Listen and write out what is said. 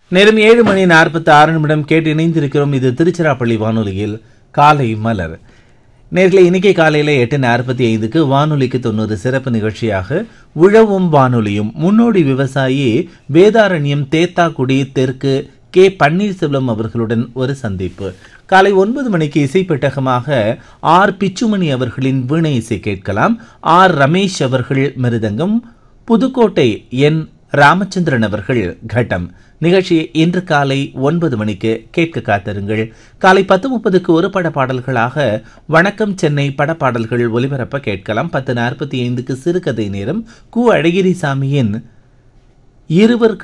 நேரம் ஏழு மணி நாற்பத்தி ஆறு நிமிடம் கேட்டு இணைந்திருக்கிறோம் இது திருச்சிராப்பள்ளி வானொலியில் காலை மலர் நேர்களை இன்னைக்கு காலையில எட்டு நாற்பத்தி ஐந்துக்கு வானொலிக்கு தொண்ணூறு சிறப்பு நிகழ்ச்சியாக உழவும் வானொலியும் முன்னோடி விவசாயி வேதாரண்யம் தேத்தாக்குடி தெற்கு கே பன்னீர்செல்வம் அவர்களுடன் ஒரு சந்திப்பு காலை ஒன்பது மணிக்கு இசை பெட்டகமாக ஆர் பிச்சுமணி அவர்களின் வீணை இசை கேட்கலாம் ஆர் ரமேஷ் அவர்கள் மிருதங்கம் புதுக்கோட்டை என் ராமச்சந்திரன் அவர்கள் கட்டம் நிகழ்ச்சி இன்று காலை ஒன்பது மணிக்கு கேட்க காத்திருங்கள் காலை பத்து முப்பதுக்கு ஒரு பட பாடல்களாக வணக்கம் சென்னை படப்பாடல்கள் ஒலிபரப்ப கேட்கலாம் பத்து நாற்பத்தி ஐந்துக்கு சிறுகதை நேரம் கு அழகிரிசாமியின் இருவர்